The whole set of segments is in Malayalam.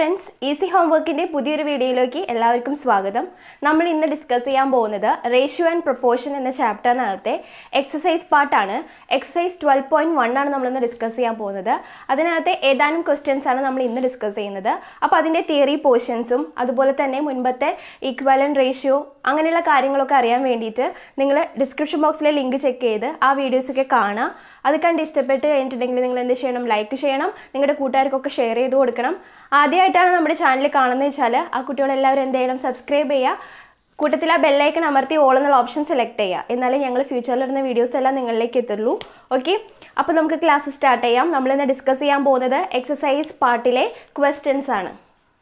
ഫ്രണ്ട്സ് ഈസി ഹോംവർക്കിൻ്റെ പുതിയൊരു വീഡിയോയിലേക്ക് എല്ലാവർക്കും സ്വാഗതം നമ്മൾ ഇന്ന് ഡിസ്കസ് ചെയ്യാൻ പോകുന്നത് റേഷ്യോ ആൻഡ് പ്രൊപ്പോർഷൻ എന്ന ചാപ്റ്ററിനകത്തെ എക്സസൈസ് പാർട്ടാണ് എക്സസൈസ് ട്വൽവ് പോയിൻറ്റ് വൺ ആണ് നമ്മളിന്ന് ഡിസ്കസ് ചെയ്യാൻ പോകുന്നത് അതിനകത്തെ ഏതാനും ക്വസ്റ്റ്യൻസ് ആണ് നമ്മൾ ഇന്ന് ഡിസ്കസ് ചെയ്യുന്നത് അപ്പോൾ അതിൻ്റെ തിയറി പോർഷൻസും അതുപോലെ തന്നെ മുൻപത്തെ ഈക്വലൻ റേഷ്യോ അങ്ങനെയുള്ള കാര്യങ്ങളൊക്കെ അറിയാൻ വേണ്ടിയിട്ട് നിങ്ങൾ ഡിസ്ക്രിപ്ഷൻ ബോക്സിലെ ലിങ്ക് ചെക്ക് ചെയ്ത് ആ വീഡിയോസൊക്കെ കാണുക അത് കണ്ട് ഇഷ്ടപ്പെട്ട് കഴിഞ്ഞിട്ടുണ്ടെങ്കിൽ നിങ്ങൾ എന്ത് ചെയ്യണം ലൈക്ക് ചെയ്യണം നിങ്ങളുടെ കൂട്ടുകാർക്കൊക്കെ ഷെയർ ചെയ്ത് കൊടുക്കണം ആദ്യമായിട്ടാണ് നമ്മുടെ ചാനൽ കാണുന്നത് വെച്ചാൽ ആ കുട്ടികളെല്ലാവരും എന്ത് ചെയ്യണം സബ്സ്ക്രൈബ് ചെയ്യുക കൂട്ടത്തിൽ ആ ബെല്ലൈക്കൺ അമർത്തി ഓൾ എന്നുള്ള ഓപ്ഷൻ സെലക്ട് ചെയ്യുക എന്നാലേ ഞങ്ങൾ ഫ്യൂച്ചറിൽ ഇടുന്ന വീഡിയോസ് എല്ലാം നിങ്ങളിലേക്ക് എത്തുള്ളൂ ഓക്കെ അപ്പോൾ നമുക്ക് ക്ലാസ് സ്റ്റാർട്ട് ചെയ്യാം നമ്മളിന്ന് ഡിസ്കസ് ചെയ്യാൻ പോകുന്നത് എക്സസൈസ് പാർട്ടിലെ ക്വസ്റ്റ്യൻസ് ആണ്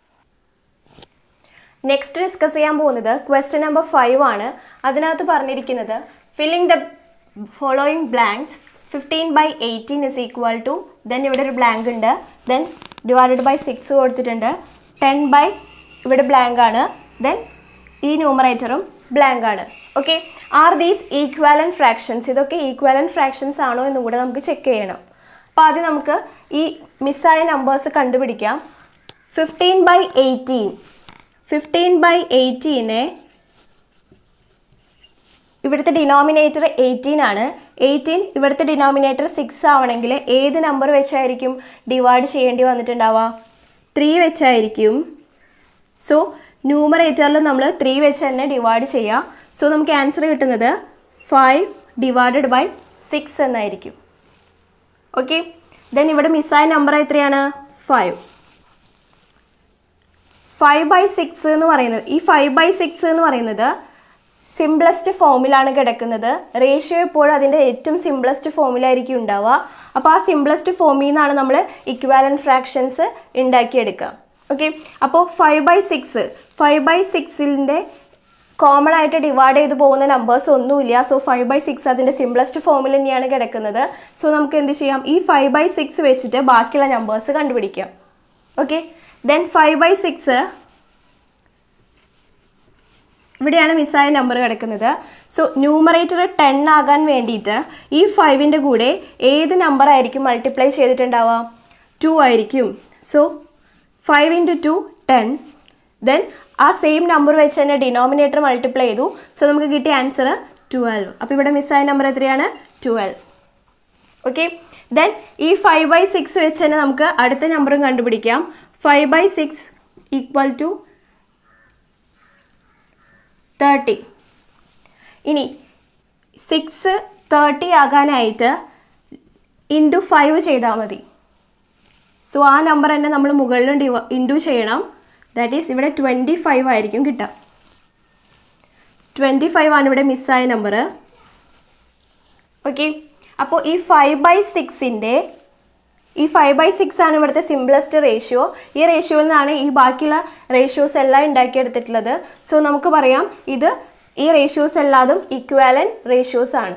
നെക്സ്റ്റ് ഡിസ്കസ് ചെയ്യാൻ പോകുന്നത് ക്വസ്റ്റ്യൻ നമ്പർ ഫൈവ് ആണ് അതിനകത്ത് പറഞ്ഞിരിക്കുന്നത് filling the following blanks fifteen by eighteen is equal to then ഇവിടെ ഒരു ബ്ലാങ്ക് ഉണ്ട് ദെൻ ഡിവൈഡഡ് ബൈ സിക്സ് കൊടുത്തിട്ടുണ്ട് ടെൻ ബൈ ഇവിടെ ബ്ലാങ്ക് ആണ് ദെൻ ഈ ന്യൂമറേറ്ററും ബ്ലാങ്ക് ആണ് okay are these equivalent fractions ഇതൊക്കെ ഈക്വാലൻ ഫ്രാക്ഷൻസ് ആണോ എന്നും കൂടെ നമുക്ക് ചെക്ക് ചെയ്യണം അപ്പോൾ ആദ്യം നമുക്ക് ഈ മിസ്സായ നമ്പേഴ്സ് കണ്ടുപിടിക്കാം fifteen by eighteen fifteen by എയ്റ്റീനെ ഇവിടുത്തെ ഡിനോമിനേറ്റർ എയ്റ്റീൻ ആണ് എയ്റ്റീൻ ഇവിടുത്തെ ഡിനോമിനേറ്റർ സിക്സ് ആവണമെങ്കിൽ ഏത് നമ്പർ വെച്ചായിരിക്കും ഡിവൈഡ് ചെയ്യേണ്ടി വന്നിട്ടുണ്ടാവുക ത്രീ വെച്ചായിരിക്കും സോ ന്യൂമറേറ്ററിൽ നമ്മൾ ത്രീ വെച്ച് തന്നെ ഡിവൈഡ് ചെയ്യാം സോ നമുക്ക് ആൻസർ കിട്ടുന്നത് ഫൈവ് ഡിവൈഡഡ് ബൈ സിക്സ് എന്നായിരിക്കും ഓക്കെ ദെൻ ഇവിടെ മിസ്സായ നമ്പർ എത്രയാണ് ഫൈവ് ഫൈവ് ബൈ സിക്സ് എന്ന് പറയുന്നത് ഈ ഫൈവ് ബൈ സിക്സ് എന്ന് പറയുന്നത് സിംപ്ലസ്റ്റ് ഫോമിലാണ് കിടക്കുന്നത് റേഷ്യോ എപ്പോഴും അതിൻ്റെ ഏറ്റവും സിംപ്ലസ്റ്റ് ഫോമിലായിരിക്കും ഉണ്ടാവുക അപ്പോൾ ആ സിംപ്ലസ്റ്റ് ഫോമിൽ നിന്നാണ് നമ്മൾ ഇക്വാലൻ ഫ്രാക്ഷൻസ് ഉണ്ടാക്കിയെടുക്കുക ഓക്കെ അപ്പോൾ five by six five by സിക്സിൻ്റെ കോമൺ ആയിട്ട് ഡിവൈഡ് ചെയ്ത് പോകുന്ന നമ്പേഴ്സ് ഒന്നുമില്ല സോ ഫൈവ് ബൈ സിക്സ് അതിൻ്റെ സിംപ്ലസ്റ്റ് ഫോമിൽ തന്നെയാണ് കിടക്കുന്നത് സോ നമുക്ക് എന്ത് ചെയ്യാം ഈ ഫൈവ് ബൈ സിക്സ് വെച്ചിട്ട് ബാക്കിയുള്ള നമ്പേഴ്സ് കണ്ടുപിടിക്കാം okay then five by six ഇവിടെയാണ് മിസ്സായ നമ്പർ കിടക്കുന്നത് സോ ന്യൂമറേറ്റർ ടെൻ ആകാൻ വേണ്ടിയിട്ട് ഈ ഫൈവിൻ്റെ കൂടെ ഏത് നമ്പർ ആയിരിക്കും മൾട്ടിപ്ലൈ ചെയ്തിട്ടുണ്ടാവുക ടു ആയിരിക്കും so five into two ten then ആ സെയിം നമ്പർ വെച്ച് തന്നെ ഡിനോമിനേറ്റർ മൾട്ടിപ്ലൈ ചെയ്തു സോ നമുക്ക് കിട്ടിയ ആൻസർ ട്വൽവ് അപ്പോൾ ഇവിടെ മിസ്സായ നമ്പർ എത്രയാണ് ട്വൽവ് ഓക്കെ ദെൻ ഈ ഫൈവ് ബൈ സിക്സ് വെച്ച് തന്നെ നമുക്ക് അടുത്ത നമ്പറും കണ്ടുപിടിക്കാം five by six equal to thirty ഇനി സിക്സ് തേർട്ടി ആകാനായിട്ട് ഇൻറ്റു ഫൈവ് ചെയ്താൽ മതി സോ ആ നമ്പർ തന്നെ നമ്മൾ മുകളിലും ഡിവ ഇൻറ്റു ചെയ്യണം ദാറ്റ് ഈസ് ഇവിടെ ട്വൻറ്റി ഫൈവ് ആയിരിക്കും കിട്ടുക ട്വൻറ്റി ഫൈവ് ആണ് ഇവിടെ മിസ്സായ നമ്പർ ഓക്കെ അപ്പോൾ ഈ ഫൈവ് ബൈ സിക്സിൻ്റെ ഈ ഫൈവ് ബൈ സിക്സ് ആണ് ഇവിടുത്തെ സിംപ്ലസ്റ്റ് റേഷ്യോ ഈ റേഷ്യോയിൽ നിന്നാണ് ഈ ബാക്കിയുള്ള റേഷ്യോസ് എല്ലാം ഉണ്ടാക്കിയെടുത്തിട്ടുള്ളത് സോ നമുക്ക് പറയാം ഇത് ഈ റേഷ്യോസ് എല്ലാതും ഇക്വാലൻ റേഷ്യോസ് ആണ്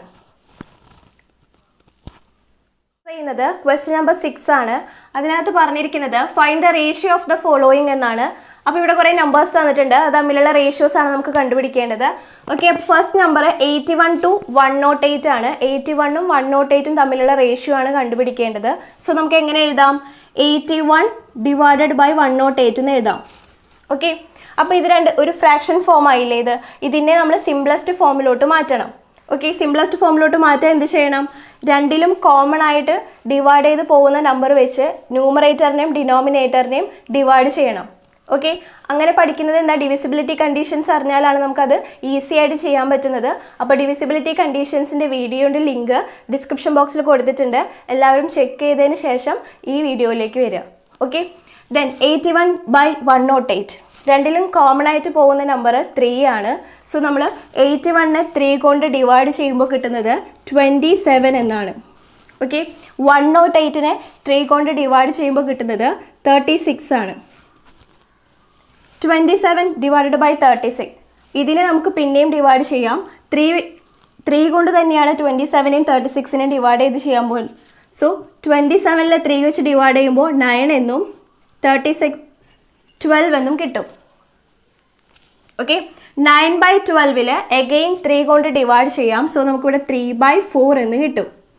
ചെയ്യുന്നത് ക്വസ്റ്റ്യൻ നമ്പർ സിക്സ് ആണ് അതിനകത്ത് പറഞ്ഞിരിക്കുന്നത് find the ratio of the following എന്നാണ് അപ്പോൾ ഇവിടെ കുറേ നമ്പേഴ്സ് തന്നിട്ടുണ്ട് അത് തമ്മിലുള്ള റേഷ്യോസ് ആണ് നമുക്ക് കണ്ടുപിടിക്കേണ്ടത് ഓക്കെ അപ്പോൾ first number eighty one to one nought eight ആണ് എയ്റ്റി വണ്ണും വൺ നോട്ട് എയ്റ്റും തമ്മിലുള്ള റേഷ്യോ ആണ് കണ്ടുപിടിക്കേണ്ടത് സോ നമുക്ക് എങ്ങനെ എഴുതാം eighty one divided by one nought eight എന്ന് എഴുതാം ഓക്കെ അപ്പോൾ ഇത് രണ്ട് ഒരു ഫ്രാക്ഷൻ ഫോം ആയില്ലേ ഇത് ഇതിനെ നമ്മൾ സിംപ്ലസ്റ്റ് ഫോമിലോട്ട് മാറ്റണം ഓക്കെ സിംപ്ലസ്റ്റ് ഫോമിലോട്ട് മാറ്റാൻ എന്ത് ചെയ്യണം രണ്ടിലും കോമൺ ആയിട്ട് ഡിവൈഡ് ചെയ്ത് പോകുന്ന നമ്പർ വെച്ച് ന്യൂമറേറ്ററിനെയും ഡിനോമിനേറ്ററിനെയും ഡിവൈഡ് ചെയ്യണം ഓക്കെ അങ്ങനെ പഠിക്കുന്നത് എന്താ ഡിവിസിബിലിറ്റി കണ്ടീഷൻസ് അറിഞ്ഞാലാണ് നമുക്കത് ഈസി ആയിട്ട് ചെയ്യാൻ പറ്റുന്നത് അപ്പോൾ ഡിവിസിബിലിറ്റി കണ്ടീഷൻസിൻ്റെ വീഡിയോയുടെ ലിങ്ക് ഡിസ്ക്രിപ്ഷൻ ബോക്സിൽ കൊടുത്തിട്ടുണ്ട് എല്ലാവരും ചെക്ക് ചെയ്തതിന് ശേഷം ഈ വീഡിയോയിലേക്ക് വരിക okay then eighty one by one nought eight രണ്ടിലും കോമൺ ആയിട്ട് പോകുന്ന നമ്പർ ത്രീ ആണ് സോ നമ്മൾ എയ്റ്റി വണ്ണ് ത്രീ കൊണ്ട് ഡിവൈഡ് ചെയ്യുമ്പോൾ കിട്ടുന്നത് ട്വൻറ്റി സെവൻ എന്നാണ് ഓക്കെ വൺ നോട്ട് എയ്റ്റിനെ ത്രീ കൊണ്ട് ഡിവൈഡ് ചെയ്യുമ്പോൾ കിട്ടുന്നത് തേർട്ടി സിക്സ് ആണ് twenty seven divided by thirty six ഇതിനെ നമുക്ക് പിന്നെയും ഡിവൈഡ് ചെയ്യാം ത്രീ ത്രീ കൊണ്ട് തന്നെയാണ് ട്വൻറ്റി സെവനെയും തേർട്ടി സിക്സിനെയും ഡിവൈഡ് ചെയ്ത് ചെയ്യാൻ പോകുന്നത് സോ ട്വൻറ്റി സെവനിലെ ത്രീ വെച്ച് ഡിവൈഡ് ചെയ്യുമ്പോൾ നയൻ എന്നും തേർട്ടി സിക്സ് ട്വൽവ് എന്നും കിട്ടും ഓക്കെ നയൻ ബൈ ട്വൽവിൽ എഗെയിൻ ത്രീ കൊണ്ട് ഡിവൈഡ് ചെയ്യാം സോ നമുക്കിവിടെ ത്രീ ബൈ ഫോർ എന്ന് കിട്ടും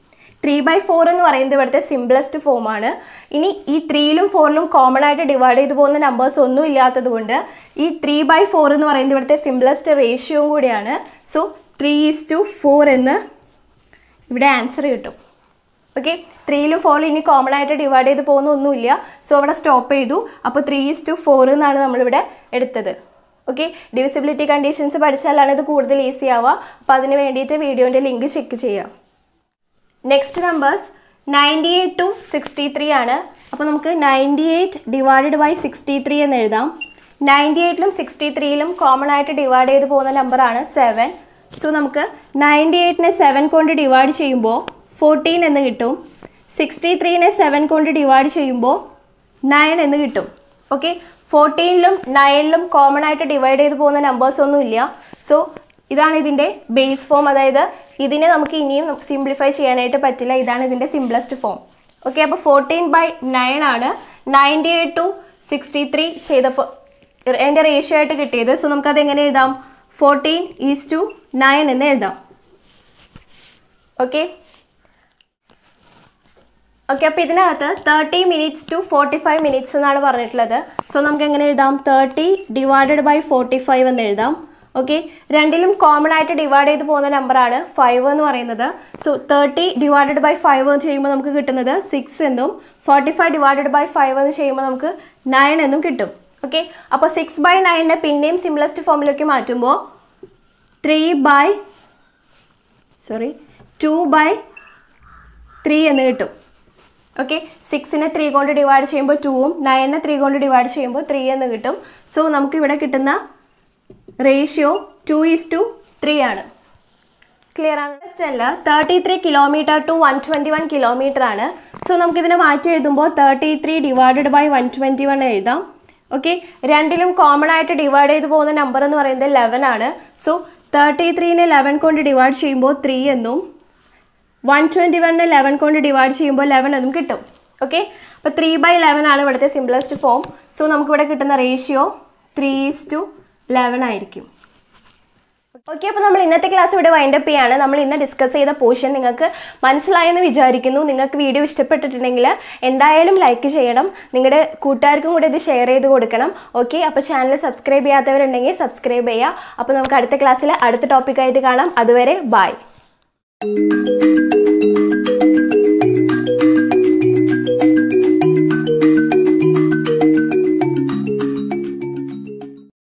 ത്രീ ബൈ ഫോർ എന്ന് പറയുന്നത് ഇവിടുത്തെ സിംപ്ലസ്റ്റ് ഫോമാണ് ഇനി ഈ ത്രീയിലും ഫോറിലും കോമൺ ആയിട്ട് ഡിവൈഡ് ചെയ്തു പോകുന്ന നമ്പേഴ്സ് ഒന്നും ഇല്ലാത്തത് കൊണ്ട് ഈ ത്രീ ബൈ ഫോർ എന്ന് പറയുന്നത് ഇവിടുത്തെ സിംപ്ലസ്റ്റ് റേഷ്യോയും കൂടിയാണ് so three is to four എന്ന് ഇവിടെ ആൻസർ കിട്ടും ഓക്കെ ത്രീയിലും ഫോറിലും ഇനി കോമൺ ആയിട്ട് ഡിവൈഡ് ചെയ്ത് പോകുന്ന ഒന്നുമില്ല സോ അവിടെ സ്റ്റോപ്പ് ചെയ്തു അപ്പോൾ ത്രീ ഈസ് ടു ഫോർ എന്നാണ് നമ്മളിവിടെ എടുത്തത് ഓക്കെ ഡിവിസിബിലിറ്റി കണ്ടീഷൻസ് പഠിച്ചാലാണ് ഇത് കൂടുതൽ ഈസി ആവുക അപ്പോൾ അതിന് വേണ്ടിയിട്ട് വീഡിയോൻ്റെ ലിങ്ക് ചെക്ക് ചെയ്യാം next numbers ninety eight to sixty three ആണ് അപ്പോൾ നമുക്ക് ninety eight divided by sixty three എന്ന് എഴുതാം നയൻറ്റി എയ്റ്റിലും സിക്സ്റ്റി ത്രീയിലും കോമൺ ആയിട്ട് ഡിവൈഡ് ചെയ്ത് പോകുന്ന നമ്പറാണ് സെവൻ സോ നമുക്ക് നയൻറ്റി എയ്റ്റിനെ സെവൻ കൊണ്ട് ഡിവൈഡ് ചെയ്യുമ്പോൾ ഫോർട്ടീൻ എന്ന് കിട്ടും സിക്സ്റ്റി ത്രീനെ സെവൻ കൊണ്ട് ഡിവൈഡ് ചെയ്യുമ്പോൾ നയൻ എന്ന് കിട്ടും ഓക്കെ ഫോർട്ടീനിലും നയനിലും കോമൺ ആയിട്ട് ഡിവൈഡ് ചെയ്ത് പോകുന്ന നമ്പേഴ്സ് ഒന്നുമില്ല സോ ഇതാണ് ഇതിൻ്റെ ബേസ് ഫോം അതായത് ഇതിനെ നമുക്ക് ഇനിയും സിംപ്ലിഫൈ ചെയ്യാനായിട്ട് പറ്റില്ല ഇതാണ് ഇതിൻ്റെ സിംപ്ലസ്റ്റ് ഫോം ഓക്കെ അപ്പോൾ ഫോർട്ടീൻ ബൈ നയൻ ആണ് ninety eight to sixty three ചെയ്തപ്പോൾ എൻ്റെ റേഷ്യോ ആയിട്ട് കിട്ടിയത് സോ നമുക്കത് എങ്ങനെ എഴുതാം ഫോർട്ടീൻ ഈസ് ടു നയൻ എന്ന് എഴുതാം ഓക്കെ ഓക്കെ അപ്പോൾ ഇതിനകത്ത് thirty minutes to forty five minutes എന്നാണ് പറഞ്ഞിട്ടുള്ളത് സോ നമുക്ക് എങ്ങനെ എഴുതാം thirty divided by forty five എന്ന് എഴുതാം ഓക്കെ രണ്ടിലും കോമൺ ആയിട്ട് ഡിവൈഡ് ചെയ്ത് പോകുന്ന നമ്പറാണ് ഫൈവ് എന്ന് പറയുന്നത് so thirty divided by five എന്ന് ചെയ്യുമ്പോൾ നമുക്ക് കിട്ടുന്നത് സിക്സ് എന്നും forty five divided by five എന്ന് ചെയ്യുമ്പോൾ നമുക്ക് നയൻ എന്നും കിട്ടും ഓക്കെ അപ്പോൾ സിക്സ് ബൈ നയനെ പിന്നെയും സിംപ്ലസ്റ്റ് ഫോമിലേക്ക് മാറ്റുമ്പോൾ three by sorry two by three എന്ന് കിട്ടും ഓക്കെ സിക്സിനെ ത്രീ കൊണ്ട് ഡിവൈഡ് ചെയ്യുമ്പോൾ ടൂവും നയനെ ത്രീ കൊണ്ട് ഡിവൈഡ് ചെയ്യുമ്പോൾ ത്രീ എന്ന് കിട്ടും സോ നമുക്ക് ഇവിടെ കിട്ടുന്ന ratio two is to three ആണ് ക്ലിയർ ആണ് നെക്സ്റ്റ് അല്ല thirty three kilometre to one twenty one kilometre ആണ് സോ നമുക്കിതിനെ മാറ്റി എഴുതുമ്പോൾ thirty three divided by one twenty one എഴുതാം ഓക്കെ രണ്ടിലും കോമൺ ആയിട്ട് ഡിവൈഡ് ചെയ്ത് പോകുന്ന നമ്പർ എന്ന് പറയുന്നത് ലെവൻ ആണ് സോ തേർട്ടി ത്രീനെ ലെവൻ കൊണ്ട് ഡിവൈഡ് ചെയ്യുമ്പോൾ ത്രീ എന്നും വൺ ട്വൻറ്റി വണ്ണിന് ലെവൻ കൊണ്ട് ഡിവൈഡ് ചെയ്യുമ്പോൾ ലെവൻ എന്നും കിട്ടും ഓക്കെ അപ്പോൾ ത്രീ ബൈ ലെവൻ ആണ് ഇവിടുത്തെ സിംപ്ലസ്റ്റ് ഫോം സോ നമുക്കിവിടെ കിട്ടുന്ന ratio three is to eleven ആയിരിക്കും ഓക്കെ അപ്പോൾ നമ്മൾ ഇന്നത്തെ ക്ലാസ് ഇവിടെ വൈൻഡപ്പ് ചെയ്യാണ് നമ്മൾ ഇന്ന് ഡിസ്കസ് ചെയ്ത പോർഷൻ നിങ്ങൾക്ക് മനസ്സിലായെന്ന് വിചാരിക്കുന്നു നിങ്ങൾക്ക് വീഡിയോ ഇഷ്ടപ്പെട്ടിട്ടുണ്ടെങ്കിൽ എന്തായാലും ലൈക്ക് ചെയ്യണം നിങ്ങളുടെ കൂട്ടുകാർക്കും കൂടെ ഇത് ഷെയർ ചെയ്ത് കൊടുക്കണം ഓക്കെ അപ്പോൾ ചാനൽ സബ്സ്ക്രൈബ് ചെയ്യാത്തവരുണ്ടെങ്കിൽ സബ്സ്ക്രൈബ് ചെയ്യുക അപ്പോൾ നമുക്ക് അടുത്ത ക്ലാസ്സിൽ അടുത്ത ടോപ്പിക്കായിട്ട് കാണാം അതുവരെ ബായ്